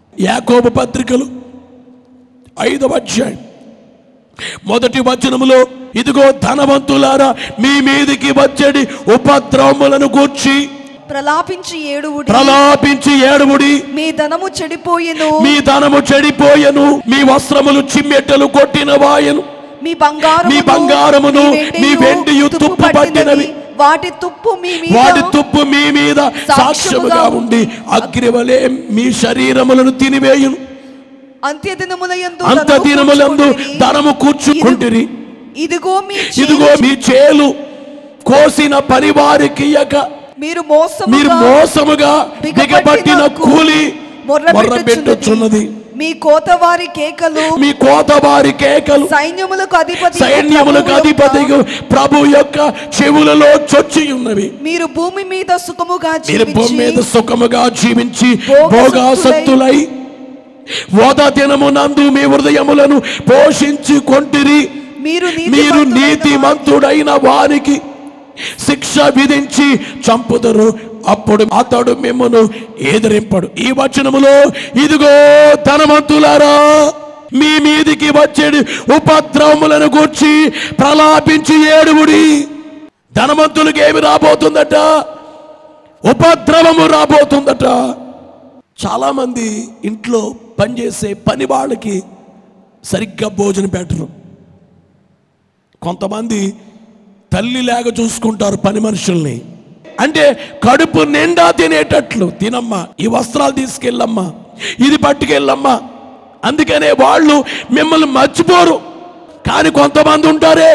యాకోబు పత్రికలు ఐదవ అధ్యాయం మొదటి వచనములో ఇదిగో ధనవంతులారా మీ మీదికి వచ్చేది ఉపద్రవములను కూర్చి ప్రలాపించి ఏడువుడి ప్రలాపించి ఏడుముడి మీ ధనము చెడిపోయెను మీ ధనము చెడిపోయెను మీ వస్త్రములు చిమ్మెట్టలు కొట్టిన వాయను మీ బంగారమును మీ బంగారమును, మీ వెండియు తుప్పు పట్టినవి. వాటి తుప్పు మీ మీద వాటి తుప్పు మీ మీద సాక్ష్యముగా ఉండి అగ్రివలే మీ శరీరములను తినివేయును అంత్యదినములయందు అంత ధనము దినములందు కూర్చుకొంటిరి. ధనము కూర్చుకుంటిరి ఇదిగో మీ ఇదిగో చేయి- మీ చేలు కోసిన పనివారికి ఇయ్యక మీరు మోసముగా మీరు మోసముగా బిగబట్టిన కూలి మొర్రపెట్టుచున్నది మీ కోతవారి కేకలు మీ కోతవారి కేకలు సైన్యములకు అధిపతి సైన్యములకు అధిపతి ప్రభు యొక్క చెవులలో చొచ్చి ఉన్నవి మీరు భూమి మీద సుఖముగా మీరు భూమి మీద జీవించి సుఖముగా జీవించి భోగసక్తులై- భోగాసక్తులై ఓద దినమునందు మీ హృదయములను పోషించి కొంటిరి మీరు మీరు నీతిమంతులైన నీతిమంతుడైన వారికి శిక్ష విధించి చంపుదరు అప్పుడు అతడు మిమ్మను ఎదిరింపడు ఈ వచనములో ఇదిగో ధనవంతులారా మీ మీదికి వచ్చేది ఉపద్రవములను గూర్చి ప్రలాపించి ఏడువుడి ధనవంతులకు ఏమి రాబోతుందట ఉపద్రవము రాబోతుందట చాలామంది ఇంట్లో పనిచేసే పని వాళ్ళకి సరిగ్గా భోజనం పెట్టరు కొంతమంది తల్లి లేక చూసుకుంటారు పని మనుషుల్ని అంటే కడుపు నిండా తినేటట్లు తినమ్మా ఈ వస్త్రాలు తీసుకెళ్ళమ్మా ఇది పట్టుకెళ్ళమ్మా అందుకనే వాళ్ళు మిమ్మల్ని మర్చిపోరు కానీ కొంతమంది ఉంటారే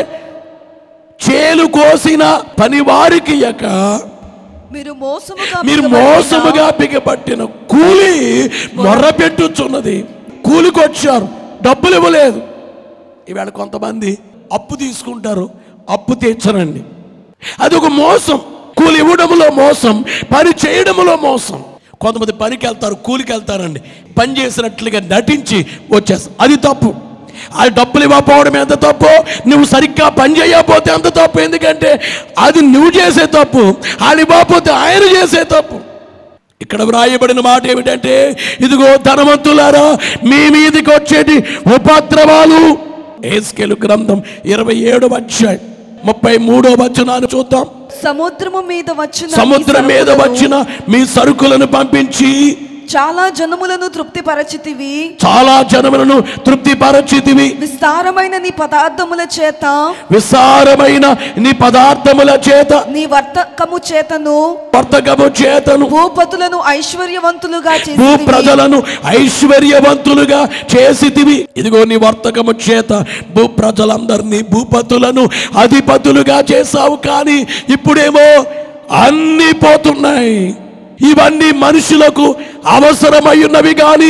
చేలు కోసిన పని వారికి ఇయ్యక మీరు మోసముగా మీరు బిగబట్టిన మోసముగా బిగపట్టిన కూలి మొర్ర పెట్టుచున్నది కూలికి వచ్చారు డబ్బులు ఇవ్వలేదు ఈవేళ కొంతమంది అప్పు తీసుకుంటారు అప్పు తీర్చరండి అది ఒక మోసం కూలి ఇవ్వడంలో మోసం పని చేయడంలో మోసం కొంతమంది పనికి వెళ్తారు కూలికి వెళ్తారండి పని చేసినట్లుగా నటించి వచ్చేస్తారు అది తప్పు ఆ డబ్బులు ఇవ్వకపోవడం ఎంత తప్పు నువ్వు సరిగ్గా పని చేయకపోతే ఎంత తప్పు ఎందుకంటే అది నువ్వు చేసే తప్పు అది ఇవ్వకపోతే ఆయన చేసే తప్పు ఇక్కడ వ్రాయబడిన మాట ఏమిటంటే ఇదిగో ధనవంతులారా మీ మీదకి వచ్చేటి ఉపద్రవాలు ఏస్కెలు గ్రంథం ఇరవై ఏడు అధ్యాయం ముప్పై మూడో వచనాన్ని చూద్దాం సముద్రము మీద వచ్చిన మీ సముద్రం మీద సరుకులను వచ్చిన మీ సరుకులను పంపించి చాలా జనములను తృప్తిపరచితివి చాలా జనములను తృప్తిపరచితివి విస్తారమైన నీ పదార్థముల చేత విస్తారమైన నీ పదార్థముల చేత నీ వర్తకము చేతను వర్తకము చేతను భూపతులను ఐశ్వర్యవంతులుగా భూ చేసి ప్రజలను ఐశ్వర్యవంతులుగా చేసితివి ఇదిగో నీ వర్తకము చేత భూ ప్రజలందరినీ భూపతులను అధిపతులుగా చేశావు కానీ ఇప్పుడేమో అన్నీ పోతున్నాయి ఇవన్నీ మనుషులకు అవసరమై ఉన్నవి కానీ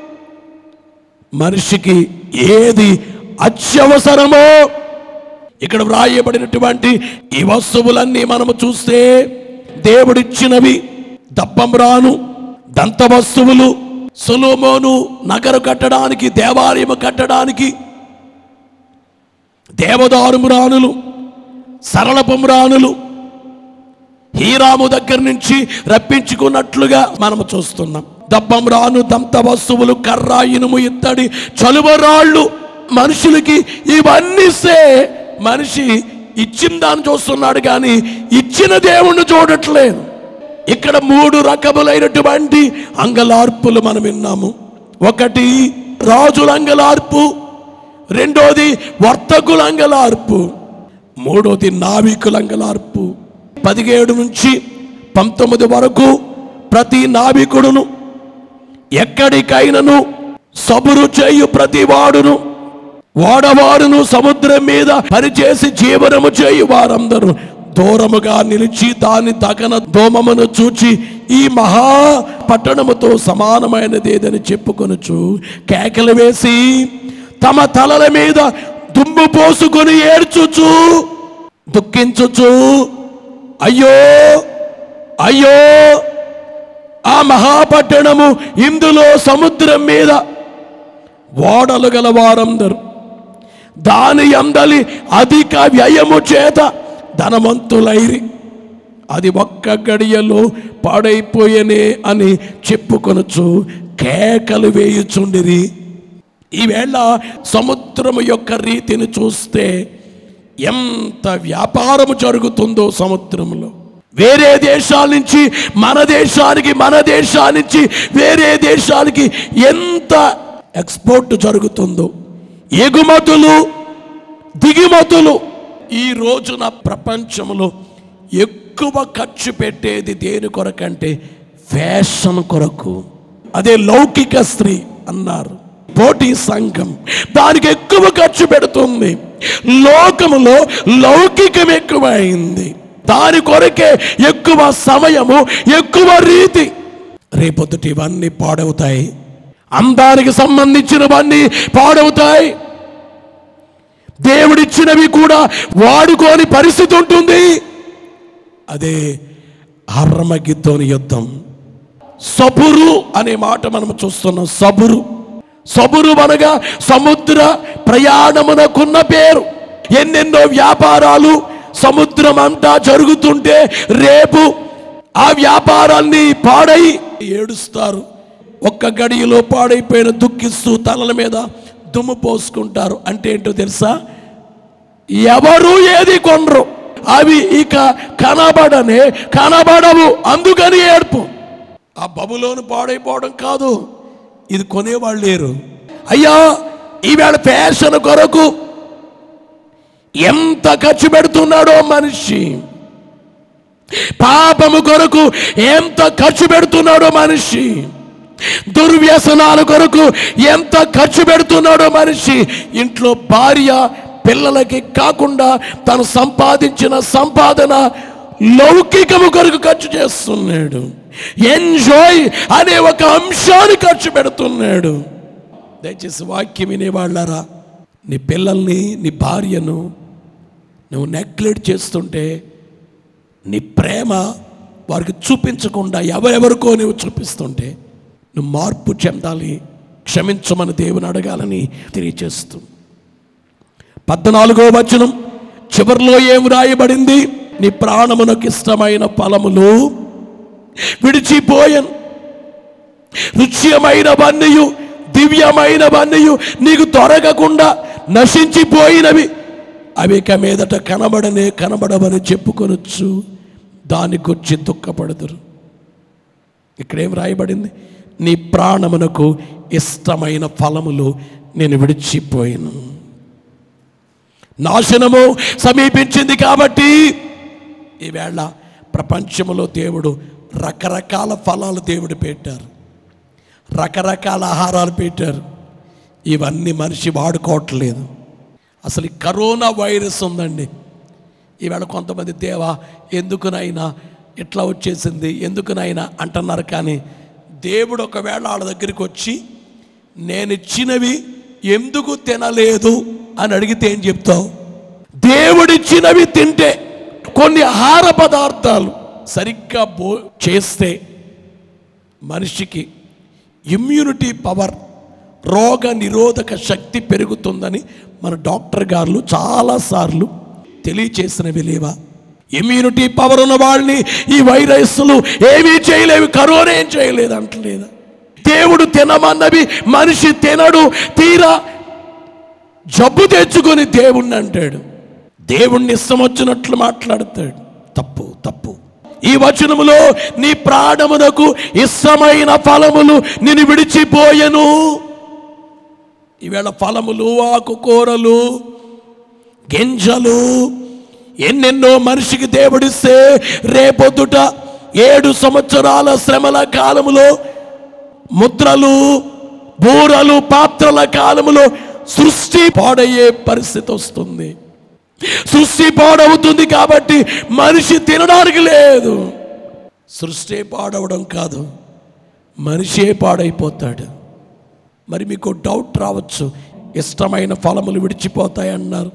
మనిషికి ఏది అత్యవసరమో ఇక్కడ వ్రాయబడినటువంటి ఈ వస్తువులన్నీ మనము చూస్తే దేవుడిచ్చినవి దప్పంరాను దంత వస్తువులు సులోమోను నగరు కట్టడానికి దేవాలయము కట్టడానికి దేవదారుమురానులు సరళపుమ్రానులు హీరాము దగ్గర నుంచి రప్పించుకున్నట్లుగా మనము చూస్తున్నాం దబ్బం రాను దంత వస్తువులు కర్ర ఇనుము ఇత్తడి చలువరాళ్ళు మనుషులకి ఇవన్నీ ఇస్తే మనిషి ఇచ్చిన దాన్ని చూస్తున్నాడు కానీ ఇచ్చిన దేవుణ్ణి చూడట్లేదు ఇక్కడ మూడు రకములైనటువంటి అంగలార్పులు మనం విన్నాము ఒకటి రాజుల అంగలార్పు రెండోది వర్తకుల అంగలార్పు మూడోది నావికుల అంగలార్పు పదిహేడు నుంచి పంతొమ్మిది వరకు ప్రతి నావికుడును ఎక్కడికైనను సబురు చేయు ప్రతి వాడును వాడవాడును సముద్రం మీద పనిచేసి జీవనము చేయు వారందరూ దూరముగా నిలిచి దాని దగన దోమమును చూచి ఈ మహా పట్టణముతో సమానమైనదేదని చెప్పుకొనుచు కేకలు వేసి తమ తలల మీద దుమ్ము పోసుకొని ఏడ్చుచు దుఃఖించుచు అయ్యో అయ్యో ఆ మహాపట్టణము ఇందులో సముద్రం మీద ఓడలు గల వారందరూ దాని అందలి అధిక వ్యయము చేత ధనవంతులైరి అది ఒక్క గడియలో పాడైపోయనే అని చెప్పుకొనొచ్చు కేకలు వేయుచుండిరి ఈవేళ సముద్రము యొక్క రీతిని చూస్తే ఎంత వ్యాపారము జరుగుతుందో సముద్రంలో వేరే దేశాల నుంచి మన దేశానికి మన దేశానికి వేరే దేశానికి ఎంత ఎక్స్పోర్ట్ జరుగుతుందో ఎగుమతులు దిగుమతులు ఈ రోజున ప్రపంచంలో ఎక్కువ ఖర్చు పెట్టేది దేని కొరకంటే ఫ్యాషన్ కొరకు అదే లౌకిక స్త్రీ అన్నారు పోటీ సంఘం దానికి ఎక్కువ ఖర్చు పెడుతుంది లోకములో లౌకికం ఎక్కువైంది దాని కొరకే ఎక్కువ సమయము ఎక్కువ రీతి రేపొద్దుటి ఇవన్నీ పాడవుతాయి అందానికి సంబంధించినవన్నీ పాడవుతాయి దేవుడిచ్చినవి కూడా వాడుకోని పరిస్థితి ఉంటుంది అదే హర్మగిద్దోని యుద్ధం సబురు అనే మాట మనం చూస్తున్నాం సబురు సబురు అనగా సముద్ర ప్రయాణమునకున్న పేరు ఎన్నెన్నో వ్యాపారాలు సముద్రం అంతా జరుగుతుంటే రేపు ఆ వ్యాపారాల్ని పాడై ఏడుస్తారు ఒక్క గడియలో పాడైపోయిన దుఃఖిస్తూ తలల మీద దుమ్ము పోసుకుంటారు అంటే ఏంటో తెలుసా ఎవరు ఏది కొనరు అవి ఇక కనబడనే కనబడవు అందుకని ఏడుపు ఆ బబులోను పాడైపోవడం కాదు ఇది కొనేవాళ్ళు లేరు అయ్యా ఈవేళ ఫ్యాషన్ కొరకు ఎంత ఖర్చు పెడుతున్నాడో మనిషి పాపము కొరకు ఎంత ఖర్చు పెడుతున్నాడో మనిషి దుర్వ్యసనాల కొరకు ఎంత ఖర్చు పెడుతున్నాడో మనిషి ఇంట్లో భార్య పిల్లలకి కాకుండా తను సంపాదించిన సంపాదన లౌకికము కొరకు ఖర్చు చేస్తున్నాడు ఎంజాయ్ అనే ఒక అంశాన్ని ఖర్చు పెడుతున్నాడు దయచేసి వాక్యం వినేవాళ్ళారా నీ పిల్లల్ని నీ భార్యను నువ్వు నెగ్లెక్ట్ చేస్తుంటే నీ ప్రేమ వారికి చూపించకుండా ఎవరెవరికో నువ్వు చూపిస్తుంటే నువ్వు మార్పు చెందాలి క్షమించమని దేవుని అడగాలని తెలియచేస్తూ పద్నాలుగో వచనం చివరిలో ఏం రాయబడింది నీ ప్రాణమునకు ఇష్టమైన ఫలములు విడిచిపోయను రుచ్యమైన వన్నయు దివ్యమైన వన్నయు నీకు దొరకకుండా నశించిపోయినవి అవి ఇక మీదట కనబడనే కనబడవని చెప్పుకొనొచ్చు దాని గురించి దుఃఖపడదురు ఇక్కడేం రాయబడింది నీ ప్రాణమునకు ఇష్టమైన ఫలములు నేను విడిచిపోయాను నాశనము సమీపించింది కాబట్టి ఈవేళ ప్రపంచంలో దేవుడు రకరకాల ఫలాలు దేవుడు పెట్టారు రకరకాల ఆహారాలు పెట్టారు ఇవన్నీ మనిషి వాడుకోవట్లేదు అసలు ఈ కరోనా వైరస్ ఉందండి ఈవేళ కొంతమంది దేవా ఎందుకునైనా ఇట్లా వచ్చేసింది ఎందుకునైనా అంటున్నారు కానీ దేవుడు ఒకవేళ వాళ్ళ దగ్గరికి వచ్చి నేను ఇచ్చినవి ఎందుకు తినలేదు అని అడిగితే ఏం చెప్తావు దేవుడిచ్చినవి తింటే కొన్ని ఆహార పదార్థాలు సరిగ్గా బో చేస్తే మనిషికి ఇమ్యూనిటీ పవర్ రోగ నిరోధక శక్తి పెరుగుతుందని మన డాక్టర్ గారు చాలాసార్లు తెలియచేసినవి లేవా ఇమ్యూనిటీ పవర్ ఉన్న వాళ్ళని ఈ వైరస్లు ఏమీ చేయలేవు కరోనా ఏం చేయలేదు అంటలేదా దేవుడు తినమన్నవి మనిషి తినడు తీరా జబ్బు తెచ్చుకొని దేవుణ్ణి అంటాడు దేవుణ్ణి ఇష్టం వచ్చినట్లు మాట్లాడతాడు తప్పు తప్పు ఈ వచనములో నీ ప్రాణమునకు ఇష్టమైన ఫలములు నేను విడిచిపోయెను ఈవేళ ఫలములు ఆకుకూరలు గింజలు ఎన్నెన్నో మనిషికి దేవుడిస్తే రేపొద్దుట ఏడు సంవత్సరాల శ్రమల కాలములో ముద్రలు బూరలు పాత్రల కాలములో సృష్టి పాడయ్యే పరిస్థితి వస్తుంది సృష్టి పాడవుతుంది కాబట్టి మనిషి తినడానికి లేదు సృష్టి పాడవడం కాదు మనిషే పాడైపోతాడు మరి మీకు డౌట్ రావచ్చు ఇష్టమైన ఫలములు విడిచిపోతాయి అన్నారు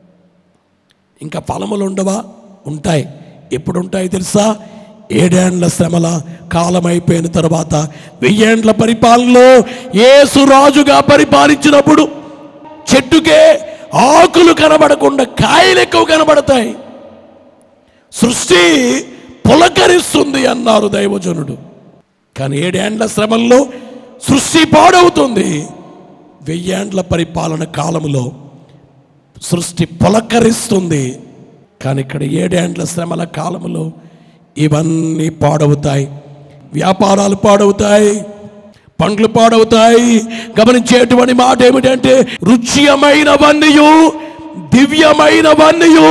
ఇంకా ఫలములు ఉండవా ఉంటాయి ఎప్పుడు ఉంటాయి తెలుసా ఏడేండ్ల శ్రమల కాలం అయిపోయిన తర్వాత వెయ్యేండ్ల పరిపాలనలో యేసు రాజుగా పరిపాలించినప్పుడు చెట్టుకే ఆకులు కనబడకుండా కాయలు ఎక్కువ కనబడతాయి సృష్టి పులకరిస్తుంది అన్నారు దైవజనుడు కానీ ఏడేండ్ల శ్రమల్లో సృష్టి పాడవుతుంది వెయ్యేండ్ల పరిపాలన కాలములో సృష్టి పులకరిస్తుంది కానీ ఇక్కడ ఏడేండ్ల శ్రమల కాలములో ఇవన్నీ పాడవుతాయి వ్యాపారాలు పాడవుతాయి పండ్లు పాడవుతాయి గమనించేటువంటి మాట ఏమిటంటే రుచ్యమైనవన్నయు దివ్యమైనవన్నయు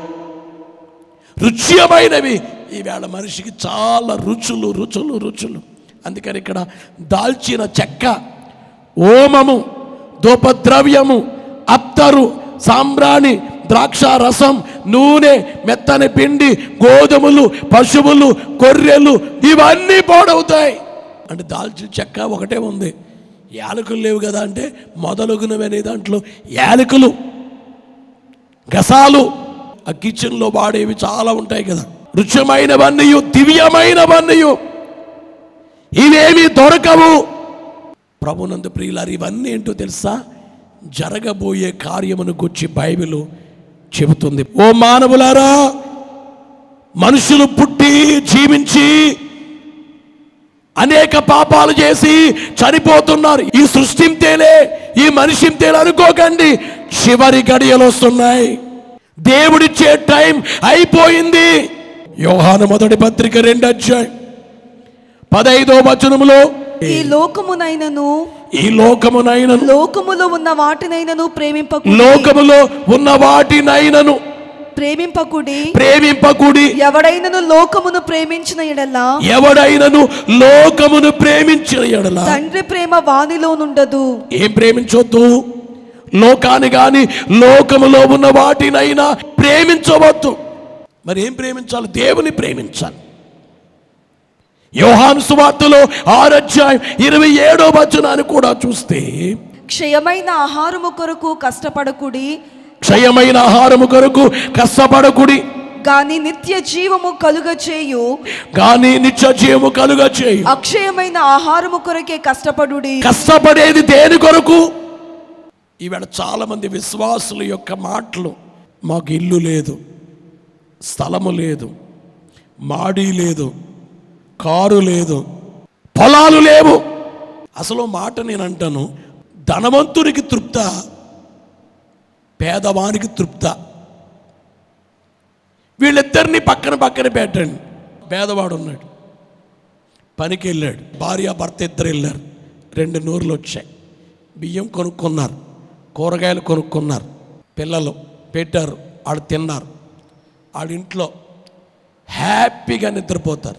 రుచ్యమైనవి ఈవేళ మనిషికి చాలా రుచులు రుచులు రుచులు అందుకని ఇక్కడ దాల్చిన చెక్క ఓమము ధూపద్రవ్యము అత్తరు సాంబ్రాణి ద్రాక్ష రసం నూనె మెత్తని పిండి గోధుమలు పశువులు గొర్రెలు ఇవన్నీ పాడవుతాయి అంటే దాల్చిన చెక్క ఒకటే ఉంది యాలకులు లేవు కదా అంటే మొదలుగునవి అనే దాంట్లో యాలకులు గసాలు ఆ కిచెన్లో వాడేవి చాలా ఉంటాయి కదా రుచిమైనవన్నీ దివ్యమైనవన్నీ ఇవేమి దొరకవు ప్రభునందు ప్రియులారు ఇవన్నీ ఏంటో తెలుసా జరగబోయే కార్యమును గుర్చి బైబిల్ చెబుతుంది ఓ మానవులారా మనుషులు పుట్టి జీవించి అనేక పాపాలు చేసి చనిపోతున్నారు ఈ సృష్టింతేలే ఈ మనిషింతేలే అనుకోకండి చివరి గడియలు వస్తున్నాయి దేవుడిచ్చే టైం అయిపోయింది యోహాను మొదటి పత్రిక రెండు అధ్యాయం పదైదో వచనములో ఈ లోకమునైనను ఈ లోకమునైనను లోకములో ఉన్న వాటినైనను ప్రేమింపకుడి లోకములో ఉన్న వాటినైనను ప్రేమింపకుడి ప్రేమింపకుడి ఎవడైనను లోకమును ప్రేమించిన ఎడలా ఎవడైనను లోకమును ప్రేమించిన ఎడల తండ్రి ప్రేమ వానిలో నుండదు ఏం ప్రేమించొద్దు లోకాన్ని గాని లోకములో ఉన్న వాటినైనా ప్రేమించవద్దు మరి ఏం ప్రేమించాలి దేవుని ప్రేమించాలి యోహాను సువార్తలో ఆరధ్యాయం ఇరవై ఏడో వచనాన్ని కూడా చూస్తే క్షయమైన ఆహారము కొరకు కష్టపడకుడి క్షయమైన ఆహారము కొరకు కష్టపడకుడి గాని నిత్య జీవము కలుగ చేయు కానీ నిత్య జీవము కలుగ చేయు అక్షయమైన ఆహారము కొరకే కష్టపడుడి కష్టపడేది దేని కొరకు ఈవేళ చాలా మంది విశ్వాసుల యొక్క మాటలు మాకు ఇల్లు లేదు స్థలము లేదు మాడి లేదు కారు లేదు పొలాలు లేవు అసలు మాట నేను అంటాను ధనవంతునికి తృప్త పేదవానికి తృప్త వీళ్ళిద్దరిని పక్కన పక్కన పెట్టండి పేదవాడు ఉన్నాడు పనికి వెళ్ళాడు భార్య భర్త ఇద్దరు వెళ్ళారు రెండు నూరులు వచ్చాయి బియ్యం కొనుక్కున్నారు కూరగాయలు కొనుక్కున్నారు పిల్లలు పెట్టారు ఆడు తిన్నారు ఆడింట్లో హ్యాపీగా నిద్రపోతారు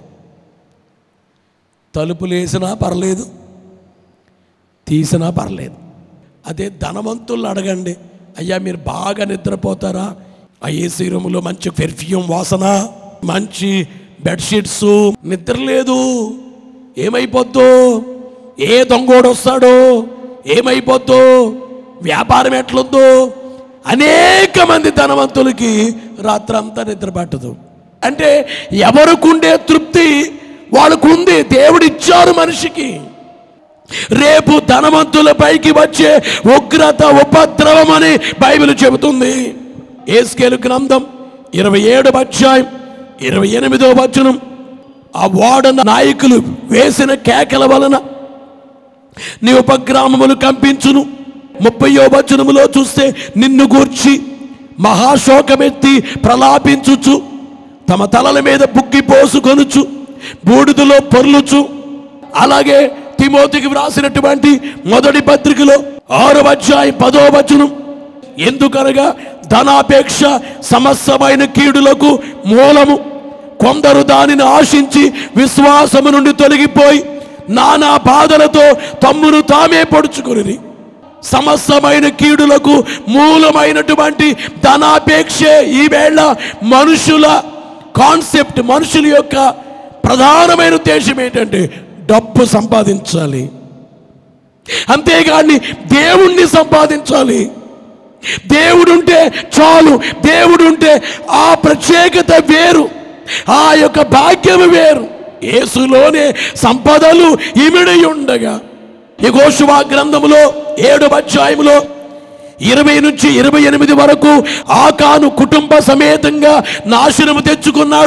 తలుపులు వేసినా పర్లేదు తీసినా పర్లేదు అదే ధనవంతులను అడగండి అయ్యా మీరు బాగా నిద్రపోతారా ఆ ఏసీ రూములో మంచి పెర్ఫ్యూమ్ వాసన మంచి బెడ్షీట్స్ నిద్ర లేదు ఏమైపోద్దు ఏ దొంగోడు వస్తాడో ఏమైపోద్దు వ్యాపారం ఎట్లుందో అనేక మంది ధనవంతులకి రాత్రంతా నిద్ర పట్టదు అంటే ఎవరికుండే తృప్తి వాళ్ళకు ఉంది దేవుడిచ్చారు మనిషికి రేపు ధనవంతుల పైకి వచ్చే ఉగ్రత ఉపద్రవం అని బైబిల్ చెబుతుంది ఏస్కేలు గ్రంథం ఇరవై ఏడు అధ్యాయం ఇరవై ఎనిమిదో వచనం ఆ వాడ నాయకులు వేసిన కేకల వలన నీ ఉపగ్రామములు కంపించును ముప్పయో వచనములో చూస్తే నిన్ను గూర్చి మహాశోకమెత్తి ప్రలాపించుచు తమ తలల మీద బుక్కి పోసుకొనుచు బూడిదలో పొర్లుచు అలాగే తిమోతికి వ్రాసినటువంటి మొదటి పత్రికలో ఆరో అధ్యాయం పదో వచనం ఎందుకనగా ధనాపేక్ష సమస్తమైన కీడులకు మూలము కొందరు దానిని ఆశించి విశ్వాసము నుండి తొలగిపోయి నానా బాధలతో తమ్మును తామే పొడుచుకుని సమస్తమైన కీడులకు మూలమైనటువంటి ధనాపేక్షే ఈవేళ మనుషుల కాన్సెప్ట్ మనుషుల యొక్క ప్రధానమైన ఉద్దేశం ఏంటంటే డబ్బు సంపాదించాలి అంతేగాని దేవుణ్ణి సంపాదించాలి దేవుడుంటే చాలు దేవుడుంటే ఆ ప్రత్యేకత వేరు ఆ యొక్క భాగ్యం వేరు యేసులోనే సంపదలు ఇమిడి ఉండగా యెహోషువ గ్రంథములో ఏడు అధ్యాయములో ఇరవై నుంచి ఇరవై ఎనిమిది వరకు ఆకాను కుటుంబ సమేతంగా నాశనము తెచ్చుకున్నాడు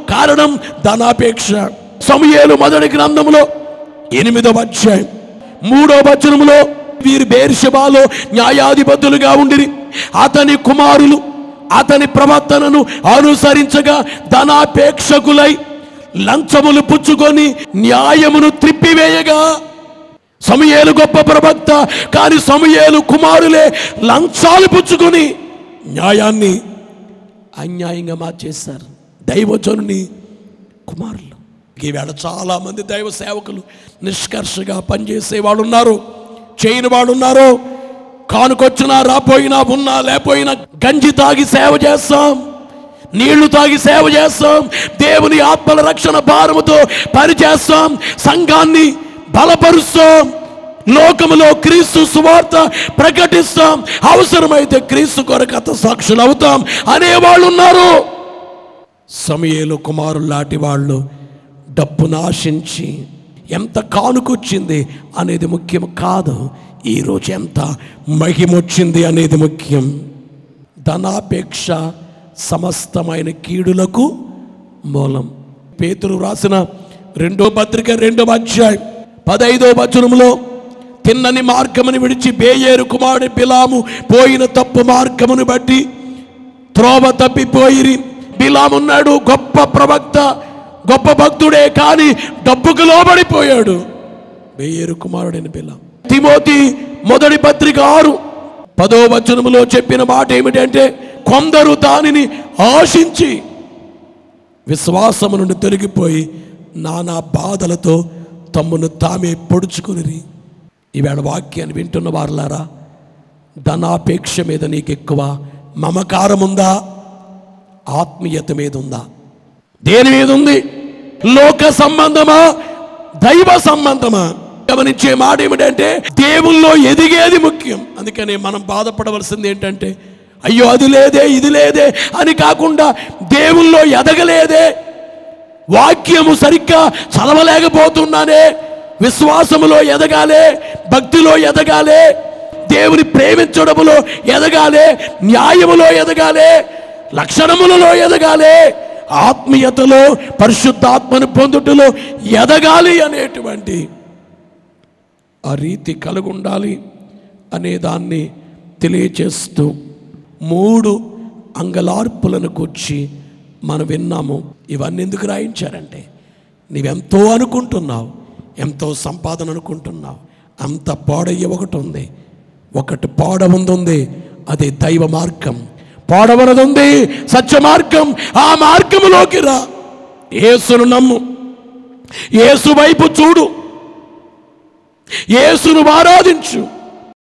కారణం ధనాపేక్ష సమయలు మొదటి గ్రంథంలో ఎనిమిదవ అధ్యాయం మూడో వచనములో వీరు బేర్షబాలో న్యాయాధిపతులుగా ఉండిరి అతని కుమారులు అతని ప్రవర్తనను అనుసరించగా ధనాపేక్షకులై లంచములు పుచ్చుకొని న్యాయమును త్రిప్పివేయగా సమయేలు గొప్ప ప్రవక్త కానీ సమయేలు కుమారులే లంచాలు పుచ్చుకొని న్యాయాన్ని అన్యాయంగా మార్చేస్తారు దైవజనుని కుమారులు ఈవేళ చాలా మంది దైవ సేవకులు నిష్కర్షగా పనిచేసే వాళ్ళు ఉన్నారు చేయని వాళ్ళు ఉన్నారు కానుకొచ్చినా రాపోయినా ఉన్నా లేకపోయినా గంజి తాగి సేవ చేస్తాం నీళ్లు తాగి సేవ చేస్తాం దేవుని ఆత్మల రక్షణ భారముతో పనిచేస్తాం సంఘాన్ని బలపరుస్తాం లోకములో క్రీస్తు సువార్త ప్రకటిస్తాం అవసరమైతే క్రీస్తు కొరకు అత సాక్షులు అవుతాం అనేవాళ్ళు ఉన్నారు సమయలు కుమారులు లాంటి వాళ్ళు డబ్బును ఆశించి ఎంత కానుకొచ్చింది అనేది ముఖ్యం కాదు ఈరోజు ఎంత మహిమొచ్చింది అనేది ముఖ్యం ధనాపేక్ష సమస్తమైన కీడులకు మూలం పేతురు రాసిన రెండో పత్రిక రెండవ అధ్యాయం పదైదో వచనములో తిన్నని మార్గమును విడిచి బేయేరు కుమారుడి బిలాము పోయిన తప్పు మార్గమును బట్టి త్రోవ తప్పిపోయిరి బిలామున్నాడు గొప్ప ప్రవక్త గొప్ప భక్తుడే కానీ డబ్బుకు లోబడిపోయాడు బేయేరు కుమారుడైన బిలాం తిమోతి మొదటి పత్రిక ఆరు పదో వచనములో చెప్పిన మాట ఏమిటంటే కొందరు దానిని ఆశించి విశ్వాసము నుండి తొలగిపోయి నానా బాధలతో తమ్మును తామే పొడుచుకుని ఈవేళ వాక్యాన్ని వింటున్న వారులారా ధనాపేక్ష మీద నీకు ఎక్కువ మమకారం ఉందా ఆత్మీయత మీద ఉందా దేని మీద ఉంది లోక సంబంధమా దైవ సంబంధమా గమనించే మాట ఏమిటంటే దేవుల్లో ఎదిగేది ముఖ్యం అందుకని మనం బాధపడవలసింది ఏంటంటే అయ్యో అది లేదే ఇది లేదే అని కాకుండా దేవుల్లో ఎదగలేదే వాక్యము సరిగ్గా చదవలేకపోతున్నానే విశ్వాసములో ఎదగాలే భక్తిలో ఎదగాలే దేవుని ప్రేమించడములో ఎదగాలే న్యాయములో ఎదగాలే లక్షణములలో ఎదగాలే ఆత్మీయతలో పరిశుద్ధాత్మను పొందుటలో ఎదగాలి అనేటువంటి ఆ రీతి కలిగి ఉండాలి అనే దాన్ని తెలియచేస్తూ మూడు అంగలార్పులను కూర్చి మనం విన్నాము ఇవన్నీ ఎందుకు రాయించారంటే నీవెంతో అనుకుంటున్నావు ఎంతో సంపాదన అనుకుంటున్నావు అంత పాడయ్య ఒకటి ఉంది ఒకటి పాడముందు ఉంది అది దైవ మార్గం పాడవనది ఉంది సత్య మార్గం ఆ మార్గములోకి రా యేసును నమ్ము యేసు వైపు చూడు యేసును ఆరాధించు